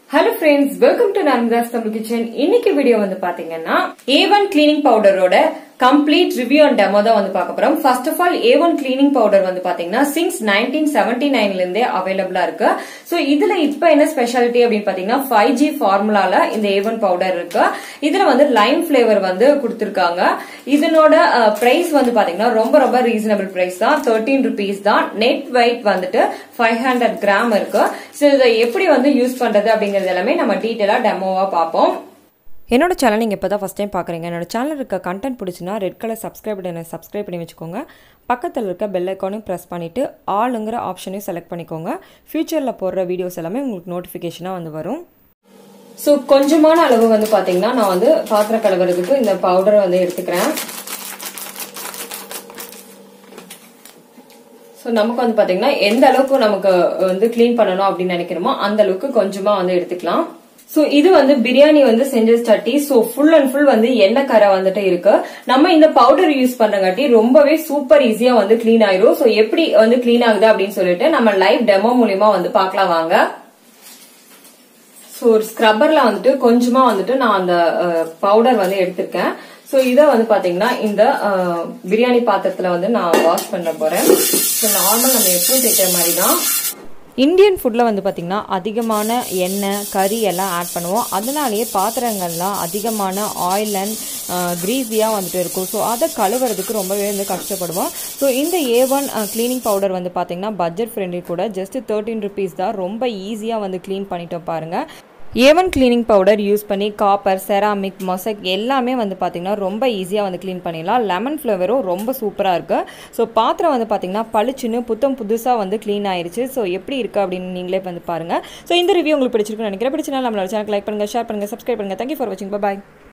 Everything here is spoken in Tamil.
hello friends welcome to Narmada's Tamil kitchen இன்னைக்கு வீடியோ வந்து பாத்தீங்கன்னா ஏ ஒன் கிளீனிங் பவுடரோட கம்ப்ளீட் ரிவ்யூ அண்ட் டெமோ தான் வந்து பார்க்க போறோம் first of all A one cleaning powder வந்து பாத்தீங்கன்னா சின்ஸ் நைன்டீன் செவன்டி நைன்ல இருந்தே அவைலபிளா இருக்கு சோ இதுல இப்ப என்ன ஸ்பெஷாலிட்டி அப்படின்னு பாத்தீங்கன்னா ஃபைவ் ஜி ஃபார்முலால இந்த ஏ ஒன் பவுடர் இருக்கு இதுல வந்து லைம் பிளேவர் வந்து கொடுத்திருக்காங்க இதனோட பிரைஸ் வந்து பாத்தீங்கன்னா ரொம்ப ரொம்ப ரீசனபிள் பிரைஸ் தான் தேர்ட்டீன் ருபீஸ் தான் நெட் வெயிட் வந்துட்டு ஃபைவ் ஹண்ட்ரட் கிராம் இருக்கு சோ இதை எப்படி வந்து யூஸ் பண்றது அப்படிங்கறது எல்லாமே நம்ம டீட்டெயிலா டெமோவா பார்ப்போம் என்னோட சேனல் நீங்கள் இப்போ தான் ஃபஸ்ட் டைம் பார்க்குறீங்க என்னோட சேனல் இருக்க கண்டென்ட் பிடிச்சினா ரெட் கலர் சப்ஸ்கிரைப் பட்டனை சப்ஸ்கிரைப் பண்ணி வச்சுக்கோங்க பக்கத்தில் இருக்க பெல் ஐக்கானையும் ப்ரெஸ் பண்ணிவிட்டு ஆளுங்கிற ஆப்ஷனையும் செலக்ட் பண்ணிக்கோங்க ஃப்யூச்சரில் போடுற வீடியோஸ் எல்லாமே உங்களுக்கு நோட்டிஃபிகேஷனாக வந்து வரும் ஸோ கொஞ்சமான அளவு வந்து பாத்தீங்கன்னா நான் வந்து பாத்திரம் கழுவுறதுக்கு இந்த பவுடரை வந்து எடுத்துக்கிறேன் ஸோ நமக்கு வந்து பாத்தீங்கன்னா எந்த அளவுக்கு நமக்கு வந்து க்ளீன் பண்ணணும் அப்படின்னு நினைக்கிறோமோ அந்த அளவுக்கு கொஞ்சமா வந்து எடுத்துக்கலாம் சோ இது வந்து பிரியாணி வந்து செஞ்ச சட்டி சோ ஃபுல் அண்ட் ஃபுல் வந்து எண்ணெய் கரை வந்துட்டு இருக்கு நம்ம இந்த பவுடர் யூஸ் பண்றங்காட்டி ரொம்பவே சூப்பர் ஈஸியா வந்து கிளீன் ஆயிரும் சோ எப்படி வந்து கிளீன் ஆகுது அப்படின்னு சொல்லிட்டு நம்ம லைவ் டெமோ மூலியமா வந்து பார்க்கலாம் வாங்க ஸோ ஒரு ஸ்க்ரப்பர்ல வந்துட்டு கொஞ்சமா வந்துட்டு நான் அந்த பவுடர் வந்து எடுத்திருக்கேன் ஸோ இதை வந்து பாத்தீங்கன்னா இந்த பிரியாணி பாத்திரத்துல வந்து நான் வாஷ் பண்ண போறேன் ஸோ நார்மல் நம்ம எப்பவும் தேய்க்கிற மாதிரி தான் இந்தியன் ஃபுட்டில் வந்து பார்த்திங்கன்னா அதிகமான எண்ணெய் கறி எல்லாம் ஆட் பண்ணுவோம் அதனாலேயே பாத்திரங்கள்லாம் அதிகமான ஆயில் அண்ட் க்ரீஸியாக வந்துட்டு இருக்கும் ஸோ அதை கழுவுறதுக்கு ரொம்பவே வந்து கஷ்டப்படுவோம் ஸோ இந்த ஏ ஒன் க்ளீனிங் பவுடர் வந்து பார்த்திங்கன்னா பட்ஜெட் ஃப்ரெண்ட்லி கூட ஜஸ்ட் தேர்ட்டின் ருபீஸ் தான் ரொம்ப ஈஸியாக வந்து க்ளீன் பண்ணிட்டோம் பாருங்கள் ஏவன் கிளீனிங் பவுடர் யூஸ் பண்ணி காப்பர் செராமிக் மொசக் எல்லாமே வந்து பார்த்திங்கன்னா ரொம்ப ஈஸியாக வந்து க்ளீன் பண்ணிடலாம் லெமன் ஃப்ளேவரும் ரொம்ப சூப்பராக இருக்குது ஸோ பாத்திரம் வந்து பார்த்திங்கன்னா பளிச்சுன்னு புத்தம் புதுசாக வந்து க்ளீன் ஆயிடுச்சு ஸோ எப்படி இருக்குது அப்படின்னு நீங்களே வந்து பாருங்கள் ஸோ இந்த ரிவ்யூ உங்களுக்கு பிடிச்சிருக்குன்னு நினைக்கிறேன் பிடிச்சினா நம்மளோட சேனல் லைக் பண்ணுங்கள் ஷேர் பண்ணுங்கள் சப்ஸ்கிரைப் பண்ணுங்கள் தேங்க்யூ ஃபார் வாட்சிங் பாய்